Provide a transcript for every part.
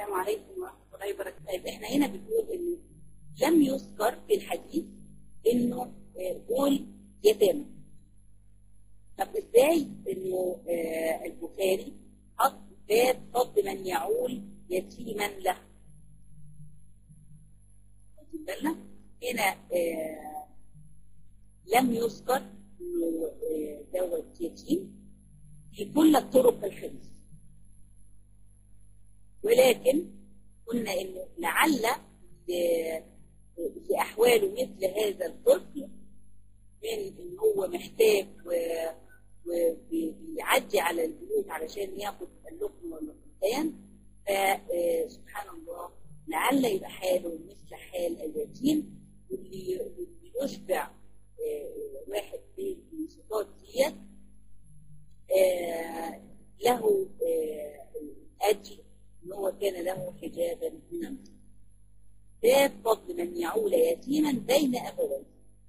السلام عليكم ورحمة الله وبركاته طيب احنا هنا بنقول انه لم يذكر في الحديث انه آه، دول يتامى طب ازاي انه آه، البخاري حط باب فضل من يعول يتيما له واخدين بالنا هنا آه، لم يذكر انه آه، دوت يتيم في كل طرق الحديث ولكن قلنا انه لعل ل- لاحواله مثل هذا الطفل من ان هو محتاج و- وبيعدي على البيوت علشان ياخد اللقمه واللقمتين فسبحان الله لعل يبقى حاله مثل حال اليتيم واللي واللي يشبع آه، واحد من الصفات ديت آه، له آه، أجر إن هو كان له حجابا من النار باب فضل من يعول يتيما بين أبويه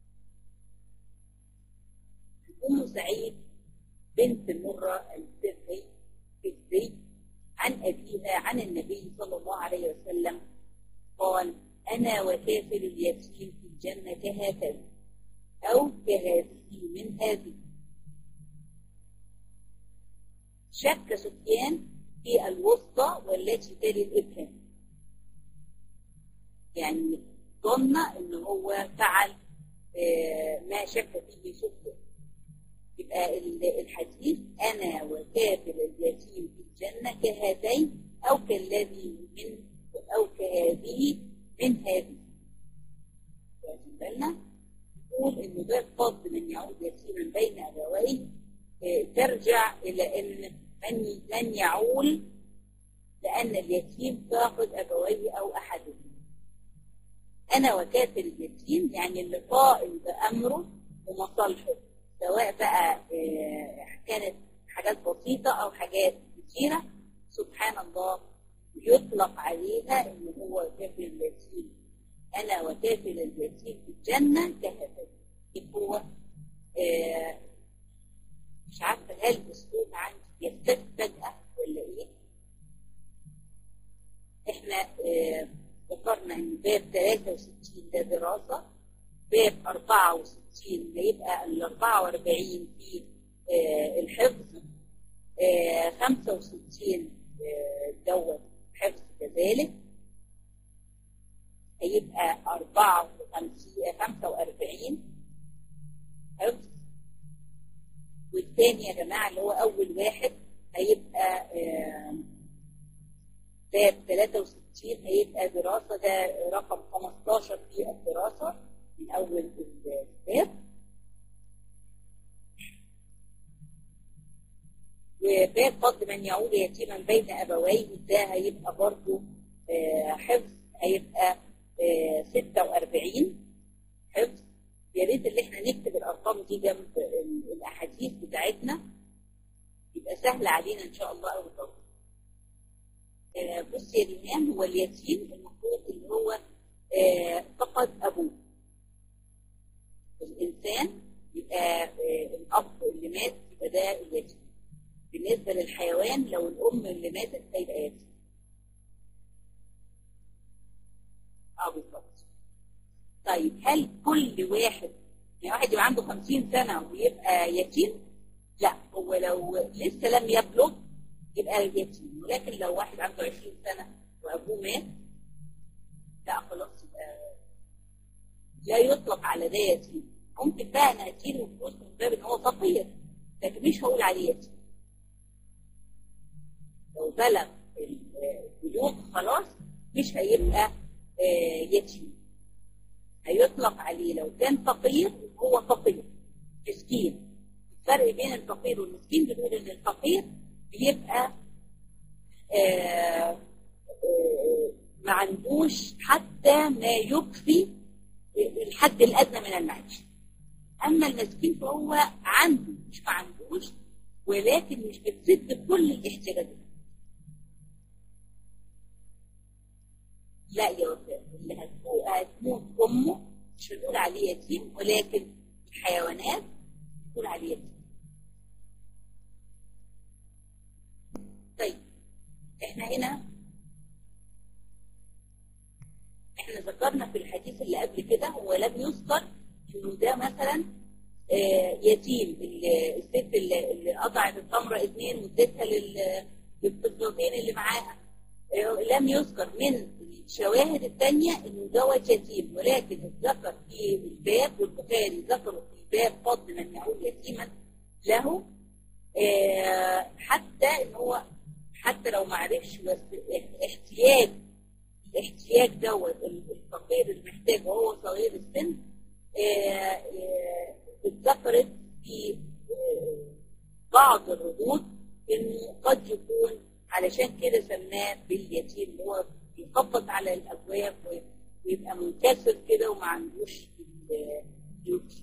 أم سعيد بنت مرة الفقهي الفقهي عن أبيها عن النبي صلى الله عليه وسلم قال أنا وكافل اليتيم في الجنة كهكذا أو كهذه من هذه شك سفيان في الوسطى والتي تلي الإبهام يعني ظن ان هو فعل آه، ما شك فيه سفيان يبقى ال- الحديث انا وكافل اليتيم في الجنه كهذين او كالذي من او كهذه من هذه واخدين بالنا يقول ان ده فضل من يعود يتيما بين ابويه آه، ترجع الى ان من من يعول لان اليتيم فاقد ابويه او احدهما أنا وكافل اليتيم يعني اللي قائم بأمره ومصالحه سواء بقى آه، كانت حاجات بسيطة أو حاجات كتيرة سبحان الله يطلق عليها إن هو كافل اليتيم أنا وكافل اليتيم في الجنة كهذا هو آه، مش عارفة هل الأسلوب عندي يختفي فجأة ولا إيه؟ إحنا آه، ذكرنا ان باب 63 ده دراسة باب 64 هيبقى ال 44 في آه، الحفظ آه، 65 آه، دوت حفظ كذلك هيبقى 54 آه، 45 حفظ والتاني يا جماعة اللي هو أول واحد هيبقى آه، باب 63 هيبقى دراسة ده رقم 15 في الدراسة من أول الكتاب وباب فضل من يعود يتيما بين أبويه ده هيبقى برضه آه، حفظ هيبقى آه، 46 حفظ يا ريت اللي احنا نكتب الأرقام دي جنب ال- الأحاديث بتاعتنا يبقى سهل علينا إن شاء الله أول طبعا. آه، بص يا ريمان هو اليتيم المفروض اللي هو آه، فقد ابوه الانسان يبقى آه، الاب اللي مات يبقى ده اليتيم بالنسبه للحيوان لو الام اللي ماتت هيبقى يتيم اه بالظبط طيب هل كل واحد يعني واحد يبقى عنده 50 سنه ويبقى يتيم لا هو لو لسه لم يبلغ يبقى يتيم ولكن لو واحد عنده 20 سنة وأبوه مات لا خلاص يبقى لا يطلق على ده يتيم ممكن بقى أنا أديله فلوس من باب إن هو فقير لكن مش هقول عليه يتيم لو بلغ البلوغ خلاص مش هيبقى آه، يتيم هيطلق عليه لو كان فقير هو فقير مسكين الفرق بين الفقير والمسكين بنقول ان الفقير بيبقى آه، آه، ما عندوش حتى ما يكفي الحد الادنى من المعيشه اما المسكين فهو عنده مش ما عندوش ولكن مش بتسد كل الاحتياجات لا يا وفاء اللي هتموت هتموت امه مش بنقول عليه يتيم ولكن الحيوانات بنقول عليه يتيم طيب احنا هنا احنا ذكرنا في الحديث اللي قبل كده هو لم يذكر انه ده مثلا آه، يتيم ال- الست اللي اللي قطعت التمره اثنين واديتها لل- للطفلتين اللي معاها آه، لم يذكر من الشواهد الثانيه انه دوت يتيم ولكن اتذكر في الباب والبخاري ذكروا في الباب فضل من يعود يتيما له آه، حتى ان هو حتى لو ما عرفش بس احتياج الاحتياج دوت الفقير المحتاج وهو صغير السن آه، آه، اتذكرت في آه، بعض الردود انه قد يكون علشان كده سماه باليتيم اللي هو بيخبط على الابواب ويبقى منكسر كده وما عندوش ال- يمشي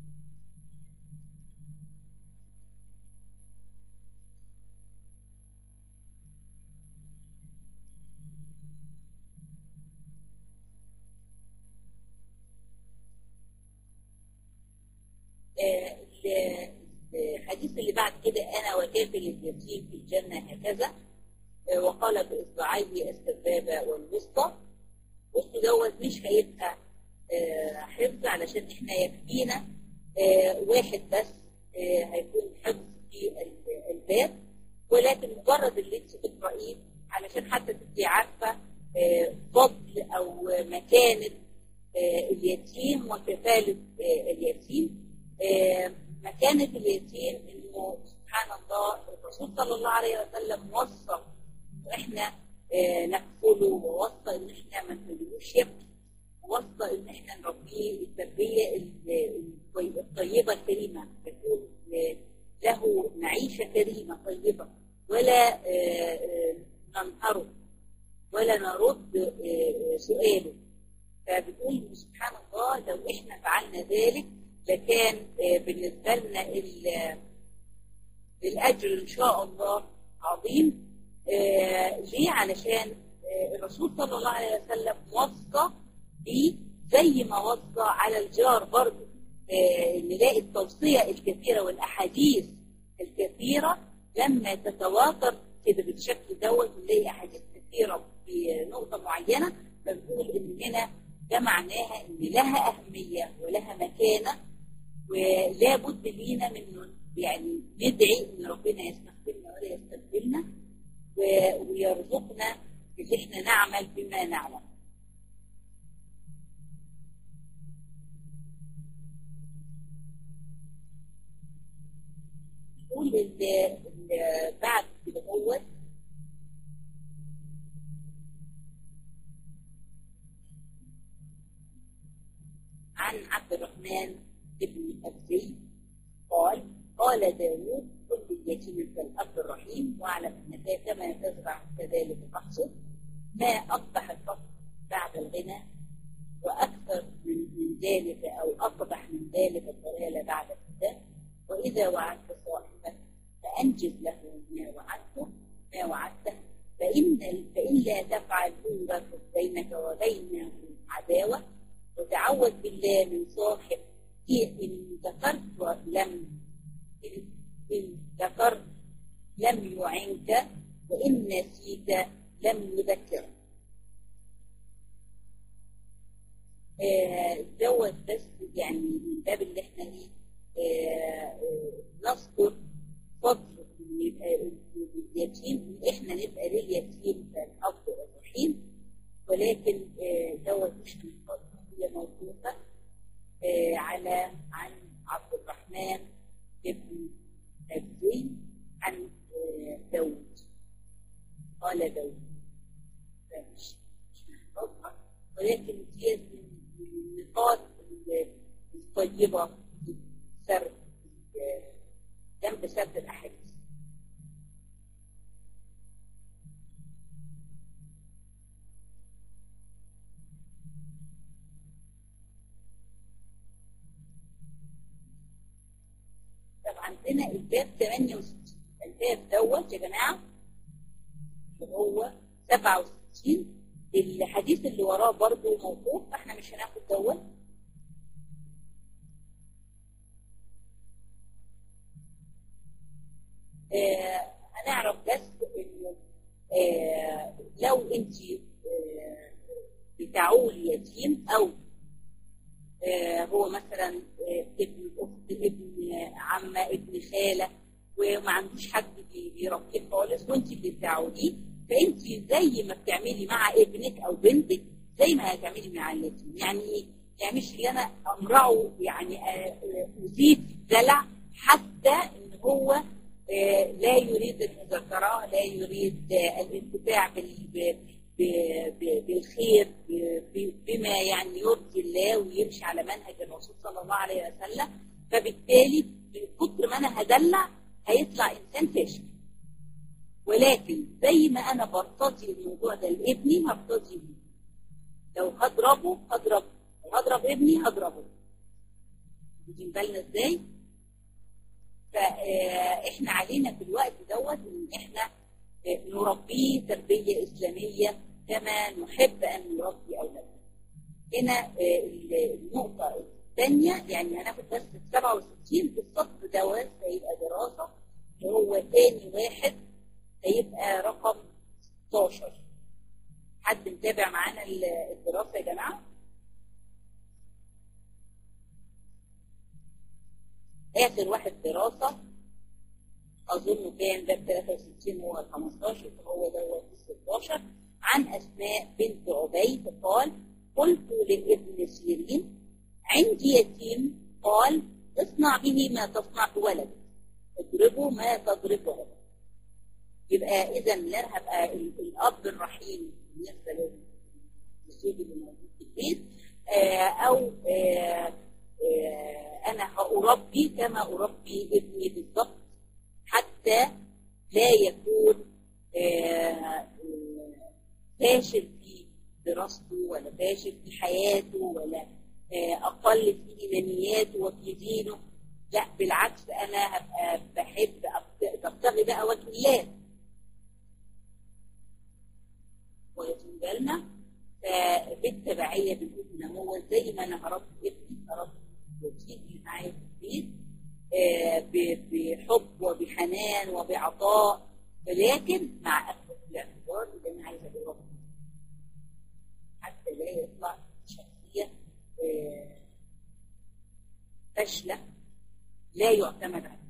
آه، ال- الحديث اللي بعد كده انا وكافل اليتيم في الجنه هكذا آه، وقال باصبعيه السبابه والوسطى بصوا دوت مش هيبقى آه، حفظ علشان احنا يكفينا آه، واحد بس آه، هيكون حفظ في ال- الباب ولكن مجرد اللي انت بتقرأيه علشان حتى تبقي عارفه آه، فضل او مكانه آه، اليتيم وكفاله آه، اليتيم آه، مكانه اليتيم انه سبحان الله الرسول صلى الله عليه وسلم وصى واحنا آه، نكفله ووصى ان احنا ما نخليهوش يبكي ووصى ان احنا نربيه التربيه ال- الطي- الطيبه الكريمه تكون آه، له معيشه كريمه طيبه ولا آه، آه، ننهره ولا نرد آه، سؤاله فبتقول سبحان الله لو احنا فعلنا ذلك لكان آه، بالنسبه لنا ال- الاجر ان شاء الله عظيم آه، ليه علشان آه، الرسول صلى الله عليه وسلم وصى بيه زي ما وصى على الجار برضه آه، نلاقي التوصيه الكثيره والاحاديث الكثيره لما تتواتر كده بالشكل دوت نلاقي احاديث كثيره في نقطه معينه فبنقول ان هنا ده معناها ان لها اهميه ولها مكانه ولا بد لينا من يعني ندعي ان ربنا يستقبلنا ولا يستقبلنا و- ويرزقنا اللي احنا نعمل بما نعلم نقول ال- ال- بعد كده هو عن عبد الرحمن بن أبزي قال قال داوود كل اليتيم كالأب الرحيم واعلم أنك كما تزرع كذلك تحصد ما أصبح الفقر بعد الغنى وأكثر من من ذلك أو أقبح من ذلك الضلال بعد الهدى وإذا وعدت صاحبك فأنجز له ما وعدته ما وعدته فإن فإن لا تفعل ينبت بينك وبينه عداوة وتعوذ بالله من صاحب إن ذكرت لم إن إن ذكرت لم يعنك وإن نسيت لم يذكرك آه، دوت بس يعني من باب اللي احنا ايه آه، آه، نذكر فضل إن يبقى اليتيم إن احنا نبقى لليتيم كالاب الرحيم ولكن آه، دوت مش من فضل هي موقوفه آه، على عن عبد الرحمن بن أبي عن آه، داود قال داود فمش مش محفظها ولكن دي من من النقاط الطيبة في سرد آه، جنب سرد الأحاديث طب عندنا الباب 68 الباب دوت يا جماعة اللي هو 67 الحديث اللي وراه برضه موقوف احنا مش هناخد دوت آه هنعرف بس انه آه لو انت آه بتعول يتيم او آه، هو مثلا آه، ابن اخت ابن عمه ابن خاله وما عندوش حد بي- بيربيه خالص وانت اللي بتعوليه فانت زي ما بتعملي مع ابنك او بنتك زي ما هتعملي مع اليتيم يعني ايه؟ يعني مش اللي انا امرعه يعني آه، آه، ازيد دلع حتى ان هو آه، لا يريد المذاكره لا يريد آه، الانتفاع بال- ب- ب- ب- بالخير ب- ب- بما يعني يرضي الله ويمشي على منهج الرسول صلى الله عليه وسلم فبالتالي من كتر ما انا هدلع هيطلع انسان فاشل ولكن زي ما انا برتضي الموضوع ده لابني هرتضي بيه لو هضربه هضربه لو هضرب ابني هضربه واخدين بالنا ازاي فاحنا علينا في الوقت دوت ان احنا آه، نربيه تربيه اسلاميه كما نحب ان نربي اولادنا هنا آه، النقطه الثانيه يعني هناخد بس ال 67 في الصف دوت هيبقى دراسه اللي هو ثاني واحد هيبقى رقم 16 حد متابع معانا ال- الدراسه يا جماعه؟ اخر واحد دراسه اظن كان ده 63 هو 15 فهو دوت 16 عن اسماء بنت عبيد قال قلت لابن سيرين عندي يتيم قال اصنع به ما تصنع بولدك اضربه ما تضرب ولدك يبقى اذا لا هبقى ال- الاب الرحيم بالنسبه للزوج اللي موجود في البيت آه، او آه، آه، انا هاربي كما اربي ابني بالضبط حتى لا يكون آه، آه، فاشل في دراسته ولا فاشل في حياته ولا آه، اقل في ايمانياته وفي دينه لا بالعكس انا هبقى بحب أبت- ببتغي بقى وجه الله واخدين بالنا فبالتبعيه بنقول ان هو زي ما انا هربي ابني هربي وتيجي معايا في البيت آه، ب- بحب وبحنان وبعطاء ولكن مع اخذ الاعتبار اللي انا عايزه اربي حتى لا يطلع شخصيه آه، فاشله لا يعتمد عليها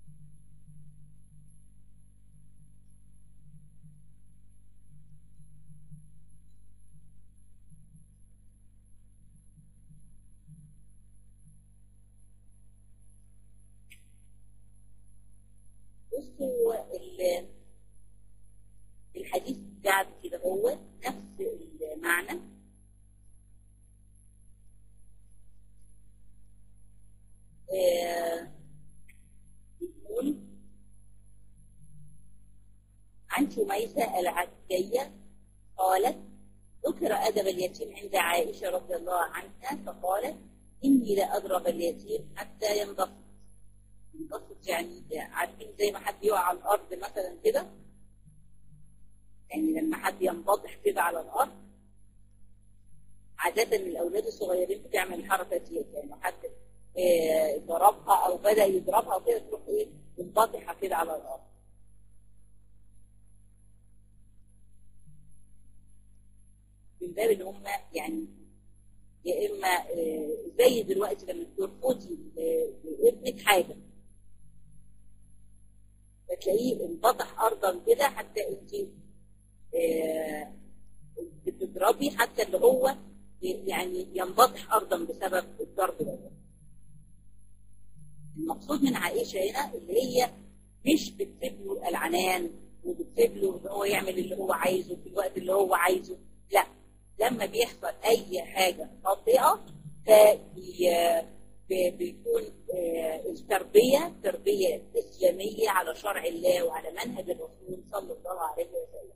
بصوا ال- الحديث بعد كده هو نفس المعنى آه، بيقول عن شميسة العكية قالت ذكر أدب اليتيم عند عائشة رضي الله عنها فقالت إني لا أضرب اليتيم حتى ينضف ينضف يعني عارفين زي ما حد يقع على الأرض مثلا كده يعني لما حد ينبطح كده على الأرض عادة الأولاد الصغيرين بتعمل الحركة دي يعني لو حد آه، ضربها أو بدأ يضربها كده تروح إيه منبطحة كده على الأرض من باب ان هم يعني يا اما آه، زي دلوقتي لما ترفضي ل- لابنك حاجه فتلاقيه انبطح ارضا كده حتى انت آه، بتضربي حتى اللي هو يعني ينبطح ارضا بسبب الضرب ده المقصود من عائشه هنا اللي هي مش بتسيب له العنان وبتسيب له ان هو يعمل اللي هو عايزه في الوقت اللي هو عايزه لا لما بيحصل اي حاجه خاطئه فبي- ب- بيكون آه، التربيه تربيه اسلاميه على شرع الله وعلى منهج الرسول صلى الله عليه وسلم.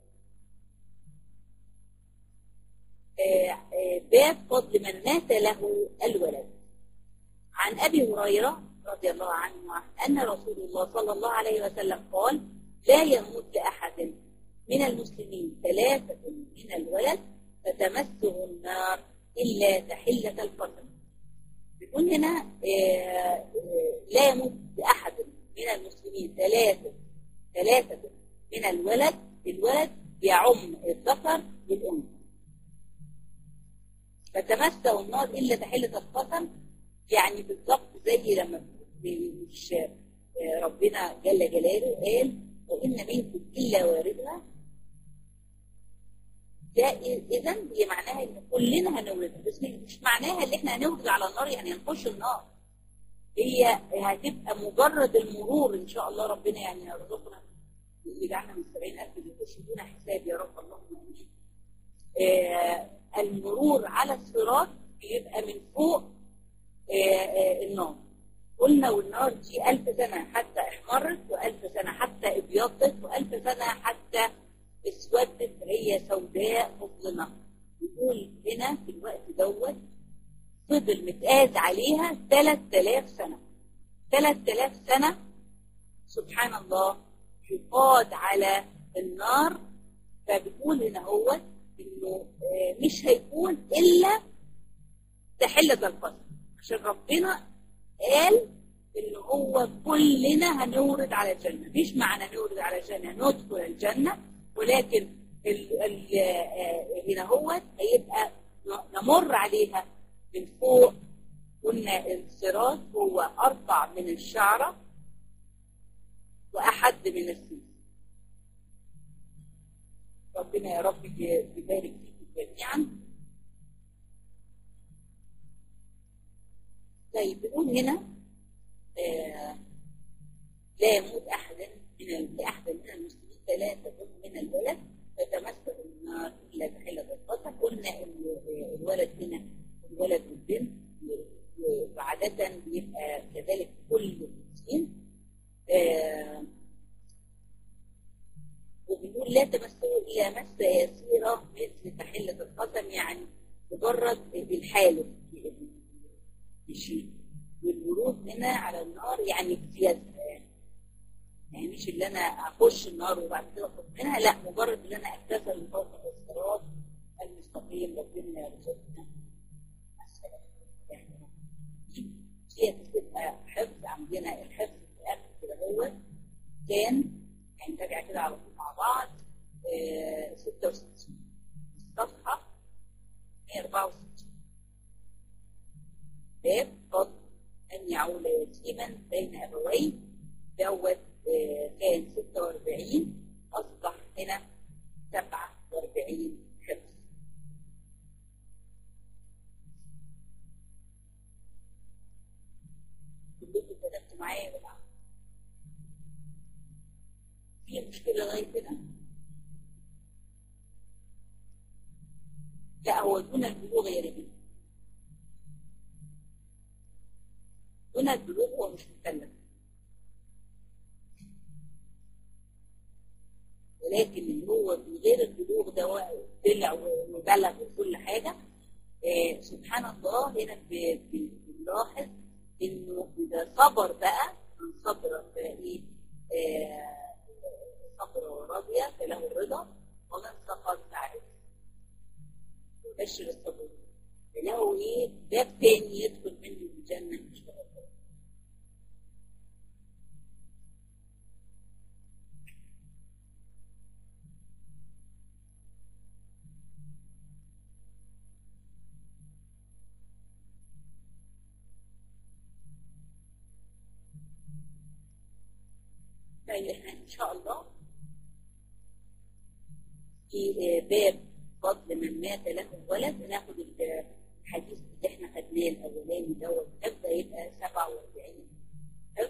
آه، آه، باب فضل من مات له الولد. عن ابي هريره رضي الله عنه ان رسول الله صلى الله عليه وسلم قال: لا يموت لاحد من المسلمين ثلاثه من الولد فتمسه النار الا تحله القدر. بيقول هنا آه، آه، لا يموت لاحد من المسلمين ثلاثه ثلاثه من الولد الولد يعم الذكر بالانثى. فتمسوا النار إلا تحلة القسم يعني بالظبط زي لما مش ربنا جل جلاله قال وإن منكم إلا واردها ده إذا هي معناها إن كلنا هنوردها بس مش معناها إن إحنا هنوجد على النار يعني هنخش النار هي هتبقى مجرد المرور إن شاء الله ربنا يعني يرزقنا يجعلنا من 70000 اللي يخشوا دون حساب يا رب اللهم آمين آه المرور على الصراط بيبقى من فوق آه آه النار قلنا والنار دي ألف سنة حتى احمرت وألف سنة حتى ابيضت وألف سنة حتى اسودت هي سوداء مظلمة يقول هنا في الوقت دوت فضل متقاس عليها 3000 سنة 3000 سنة سبحان الله يقاد على النار فبيقول هنا هو انه مش هيكون الا تحلة القسم عشان ربنا قال ان هو كلنا هنورد على الجنة مش معنى نورد على الجنة ندخل الجنة ولكن ال ال هنا هو هيبقى نمر عليها من فوق قلنا الصراط هو ارفع من الشعره وأحد من السيف ربنا يا رب يبارك فيكم جميعا طيب بنقول هنا آه لا يموت أحد من لأحد من المسلمين ثلاثة من الولد فتمثل النار إلا بحلة القطع قلنا الولد هنا الولد والبنت وعادة بيبقى كذلك كل المسلمين آه وبنقول لا تمسوا إلى مس يسيرة مثل تحلة القسم يعني مجرد الحالف بشيء والورود هنا على النار يعني بزيادة يعني. يعني مش اللي أنا أخش النار وبعد كده أخرج منها لا مجرد اللي أنا أكتسل من فوق الصراط المستقيم ربنا يرزقنا هي بتبقى حفظ عندنا الحفظ كده هو كان يعني نراجع كده على طول مع بعض آه 66 صفحة 164 باب فضل أن يعول يتيما بين أبويه دوت آه كان 46 أصبح هنا 47 حفظ كلكم كتبتوا معايا يا جماعه في مشكلة لغاية كده؟ لا هو دون البلوغ يا رجل دون البلوغ هو مش مكلف ولكن اللي هو من غير البلوغ ده طلع وبلغ وكل حاجة آه سبحان الله هنا بنلاحظ انه اذا صبر بقى من صبر ايه آه صبر وراضية فله الرضا ومن سقط فعليه وبشر الصبر فله ايه باب تاني يدخل منه الجنة ان شاء الله طيب احنا ان شاء الله في باب فضل من مات له ولد ناخد الحديث اللي احنا خدناه الاولاني دوت حفظ يبقى 47 حفظ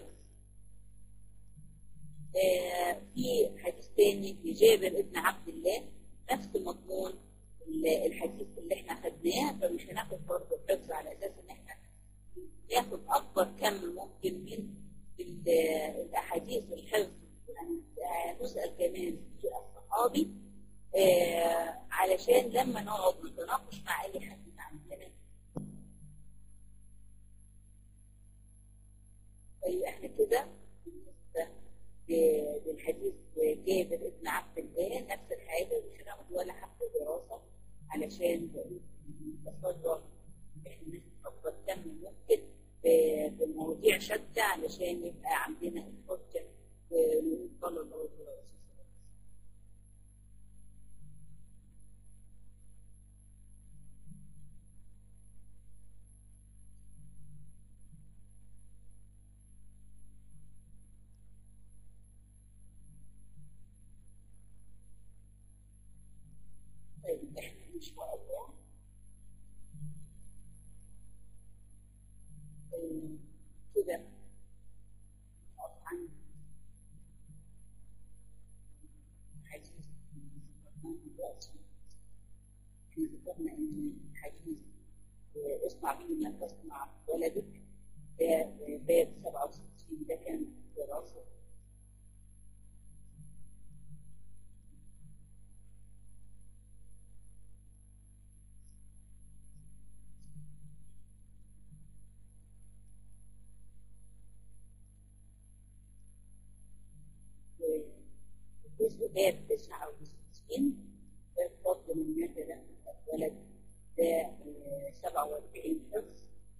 آه في حديث تاني لجابر ابن عبد الله نفس مضمون الحديث اللي احنا خدناه فمش هناخد برضه الحفظ على اساس ان احنا ناخد اكبر كم ممكن من الاحاديث الحفظ يعني نسال كمان في الصحابي آه علشان لما نقعد نتناقش مع اي حد عندنا طيب احنا كده بالنسبه للحديث جابر ابن عبد الله نفس الحاجه مش هناخد ولا حتى دراسه علشان نتصرف احنا اكبر كم ممكن بمواضيع شتى علشان يبقى عندنا الحجه ونوصل الله شاء الله آه، كده طبعا حديث دلوقتي احنا ذكرنا ان الحديث آه، اسمع به ما تسمع ولدك ده آه، باب 67 ده كان دراسه الجزء باب 69 ده فضل من مادة لا ولد ده آه، 47 حفظ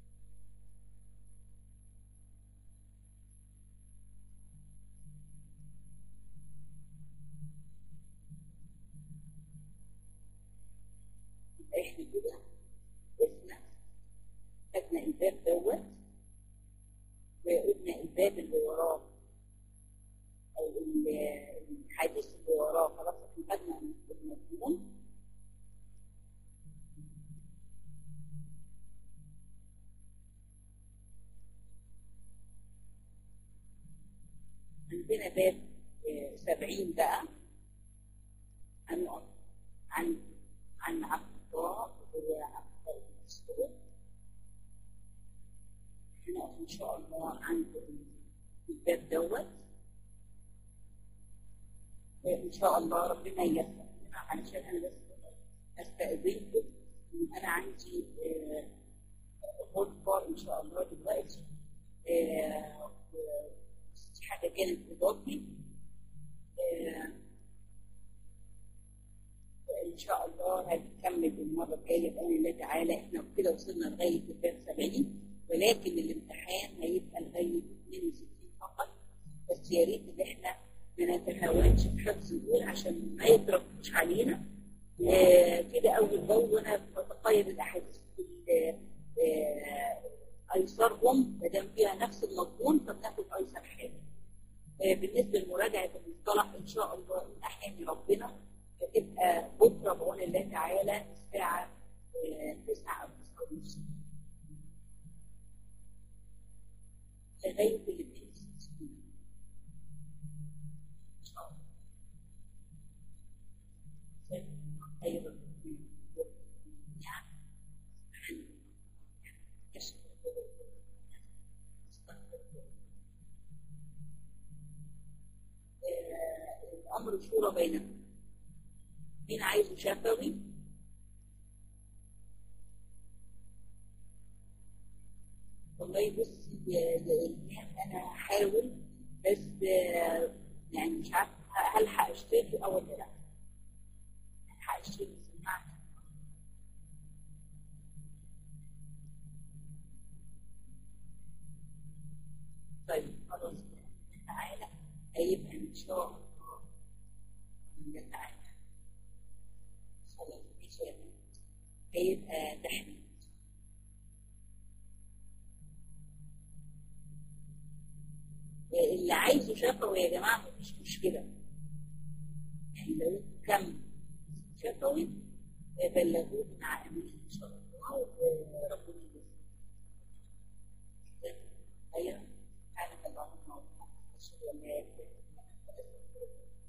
يبقى احنا كده قلنا خدنا الباب دوت وقلنا الباب اللي وراه او ال- الحديث اللي وراه خلاص احنا خدنا المضمون عندنا باب آه، سبعين بقى هنقف عن عن عبد الله وعبد الله المسعود هنقف ان شاء الله عند الباب دوت ان شاء الله ربنا ييسر لنا علشان انا بس استاذنكم ان انا عندي آه، غرفه ان شاء الله دلوقتي آه، و- دي حاجه كانت اضافي آه، ان شاء الله هنكمل المره الجايه باذن الله تعالى احنا كده وصلنا لغايه الباب 70 ولكن الامتحان هيبقى لغايه 62 فقط بس يا ريت ان احنا ما نتهاونش بحفظ دول عشان ما يتركوش علينا آه، كده اول باول وانا بتقيد الاحاديث بال- آه، ايسرهم ما دام فيها نفس المضمون فبناخد ايسر حاجه آه، بالنسبه لمراجعه المصطلح ان شاء الله ان احياني ربنا هتبقى بكره بعون الله تعالى الساعه 9 او 9 ونص لغايه الاثنين ان شاء الله خير الامر شورى بينكم مين عايزه شفوي والله بصي يا يا إلهام انا هحاول بس آه، يعني مش عارفه هلحق اشتري او ولا لا هلحق اشتري سماعه طيب خلاص تعالى هيبقى ان شاء الله من تعالى خلاص ماشي يا بنت. هيبقى تحميل اللي عايزه شفوي يا جماعه مفيش مشكله يعني لو كم شفوي بلغوه مع امين